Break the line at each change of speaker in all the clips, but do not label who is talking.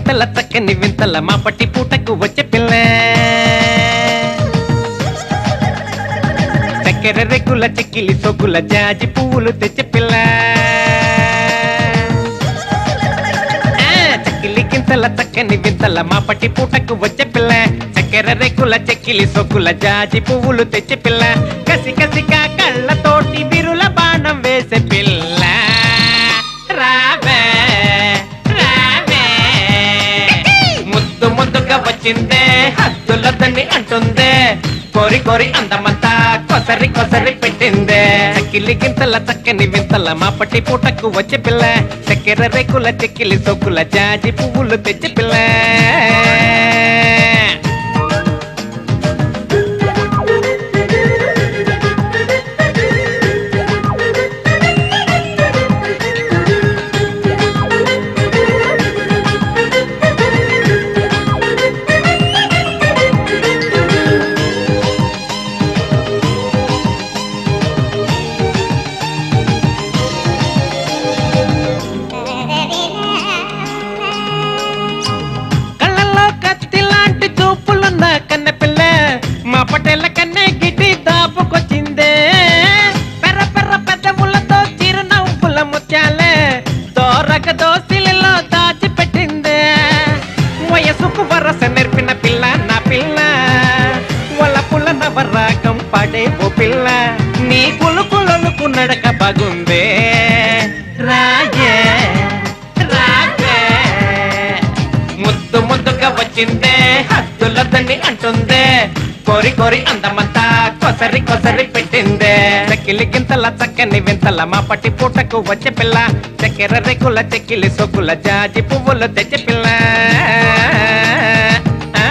గింతల చక్కని వింతల మా పట్టి పూటకు వచ్చే పిల్ల చక్కెర రెగ్గుల చెక్కిలి సొగ్గుల జాజి పువ్వులు తెచ్చే పిల్ల ఆ, చెక్కిలి గింతల చక్కని వింతల మా పట్టి పూటకు వచ్చే పిల్ల చక్కెర రేకుల చెక్కిలి సొక్కుల జాజి పువ్వులు తెచ్చే పిల్ల కసి కసిగా కళ్ళతోటి బిరుల బాణం వేసే పిల్ల రావే రావే ముద్దు ముద్దుగా వచ్చిందే హద్దులదని అంటుందే కోరి కోరి అందమంతా కొసరి కొసరి పెట్టిందే చక్కిలి గింతల చక్కని వింతల మా పట్టి పూటకు వచ్చే పిల్ల చక్కెర రేకుల చెక్కిలి సొక్కుల జాజి పువ్వులు తెచ్చే పిల్ల కళ్ళల్లో కత్తి లాంటి చూపులున్న కన్నె పిల్ల మా పటేళ్ళ కన్నె గిటి దాపుకొచ్చిందే పెర్ర పెర్ర పెద్దములతో చిరునవ్వుల ముత్యాలే దోరక దోసిలిలో దాచిపెట్టిందే వయసుకు వరస నేర్పిన పిల్ల నా పిల్ల వాళ్ళ పుల్ల నవరాగం పడే ఓ పిల్ల నీ కులుకులకు నడక బాగుందే రాయే రాగే ముద్దు ముద్దుగా వచ్చిందే హద్దులదని అంటుందే కోరి కోరి అందమంతా కొసరి కొసరి పెట్టిందే చక్కిలి గింతల చక్కని వింతల మా పట్టి పూటకు వచ్చే పిల్ల చక్కెర రేకుల చెక్కిలి సొక్కుల జాజి పువ్వులు తెచ్చే పిల్ల ఆ.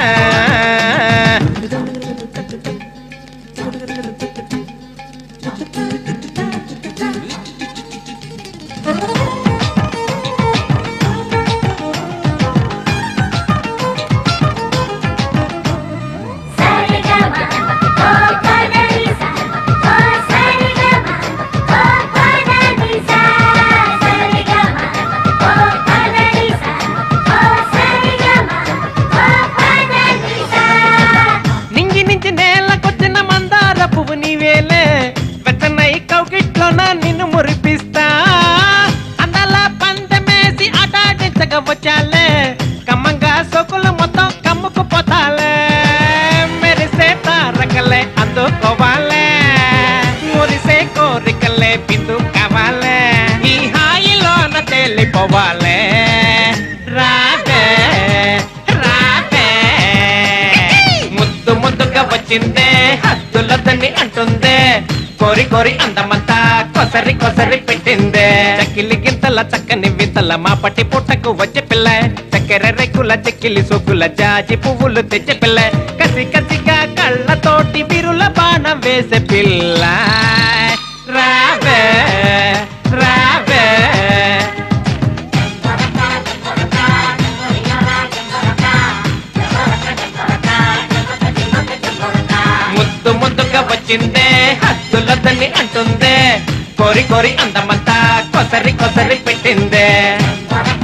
సరిగమ ఓ పదనిసా ఓ సరిగమ ఓ పదనిసా సరిగమ ఓ పదనిసా ఓ సరిగమ ఓ పదనిసా
నింగి నుంచి నేలకొచ్చిన మందార పువ్వు నీవేలే వెచ్చనై కౌకిట్లోన నిన్ను మురిపిస్తా అందాల పందమేసి ఆటాడించగా వచ్చాలే కమ్మంగా సొకులు మొత్తం కమ్ముకు పోతాలే మెరిసే తారకలే అందుకోవాలే మురిసే కోరికలే బిందు కావాలే ఈ హాయిలోన తేలిపోవాలే రావే రావే ముద్దు ముద్దుగా వచ్చిందే హద్దులదని అంటుందే కోరి కోరి అందమంతా కొసరి కొసరి పెట్టిందే చక్కిలి గింతల చక్కని వింతల మా పట్టి పుట్టకు వచ్చే పిల్ల చక్కెర రెక్కుల చెక్కిలి సొక్కుల జాజి పువ్వులు తెచ్చే పిల్ల కసి కసిగా కళ్ళతోటి బిరుల బాణం వేసే పిల్ల రావే రావే ముద్దు ముద్దుగా వచ్చిందే హద్దులదని అంటుందే కోరి కోరి అందమంతా కొసరి కొసరి పెట్టిందే